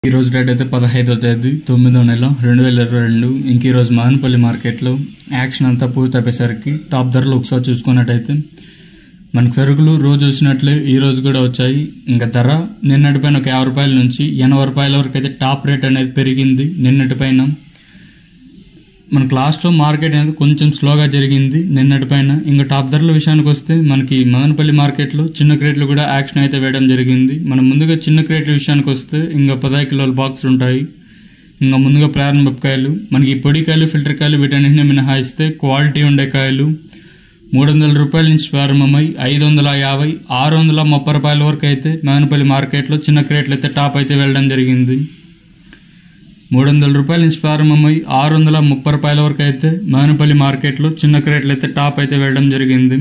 ఈ రోజు రేట్ అయితే పదహైదో తేదీ తొమ్మిదో నెల రెండు వేల ఇరవై రెండు ఇంక ఈ రోజు మదనపల్లి మార్కెట్లో యాక్షన్ అంతా పూర్తి అయిపోయేసరికి టాప్ ధరలు ఒకసారి చూసుకున్నట్టయితే మనకు సరుకులు రోజు వచ్చినట్లే ఈ రోజు కూడా వచ్చాయి ఇంకా ధర నిన్నటి పైన ఒక యాభై రూపాయల నుంచి ఎనభై రూపాయల వరకు అయితే టాప్ రేట్ అనేది పెరిగింది నిన్నటి పైన మనకు లాస్ట్లో మార్కెట్ అనేది కొంచెం స్లోగా జరిగింది నిన్నటి పైన ఇంకా టాప్ ధరల విషయానికి వస్తే మనకి మదనపల్లి మార్కెట్లో చిన్న క్రేట్లు కూడా యాక్షన్ అయితే వేయడం జరిగింది మనం ముందుగా చిన్న క్రేట్ల విషయానికి వస్తే ఇంకా పదహైదు కిలోల బాక్స్ ఉంటాయి ఇంకా ముందుగా ప్రారంభ కాయలు మనకి పొడి కాయలు ఫిల్టర్ కాయలు వీటన్నిటిని మినహాయిస్తే క్వాలిటీ ఉండే కాయలు మూడు వందల రూపాయల నుంచి ప్రారంభమై ఐదు వందల యాభై ఆరు వందల ముప్పై రూపాయల వరకు అయితే మదనపల్లి మార్కెట్లో చిన్న క్రేట్లు అయితే టాప్ అయితే వెళ్ళడం జరిగింది మూడు వందల రూపాయల నుంచి ప్రారంభమై ఆరు వందల ముప్పై రూపాయల వరకు అయితే మదనపల్లి మార్కెట్లో చిన్న క్రేట్లు అయితే టాప్ అయితే వెళ్ళడం జరిగింది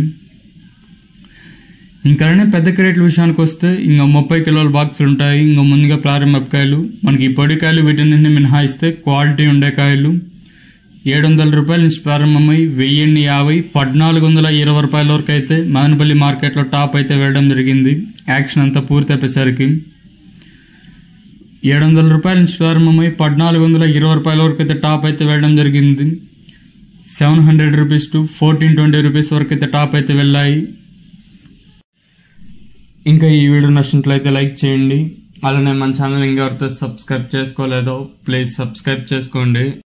ఇంకానే పెద్ద క్రేట్ల విషయానికి వస్తే ఇంకా ముప్పై కిలోల బాక్సులు ఉంటాయి ఇంకా ముందుగా ప్రారంభకాయలు మనకి ఈ పొడి కాయలు వీటిని మినహాయిస్తే క్వాలిటీ ఉండే కాయలు ఏడు వందల రూపాయల నుంచి ప్రారంభమై వెయ్యిన్ని యాభై పద్నాలుగు వందల ఇరవై రూపాయల వరకు అయితే మదనపల్లి మార్కెట్లో టాప్ అయితే వెళ్ళడం జరిగింది యాక్షన్ అంతా పూర్తి అయిపోయేసరికి ఏడు వందల రూపాయల నుంచి ప్రారంభమై పద్నాలుగు వందల ఇరవై రూపాయల వరకు అయితే టాప్ అయితే వెళ్ళడం జరిగింది seven hundred rupees to fourteen twenty rupees వరకు అయితే టాప్ అయితే వెళ్ళాయి ఇంకా ఈ వీడియో నచ్చినట్లయితే లైక్ చేయండి అలానే మన ఛానల్ ఇంకెవరితో సబ్స్క్రైబ్ చేసుకోలేదో ప్లీజ్ సబ్స్క్రైబ్ చేసుకోండి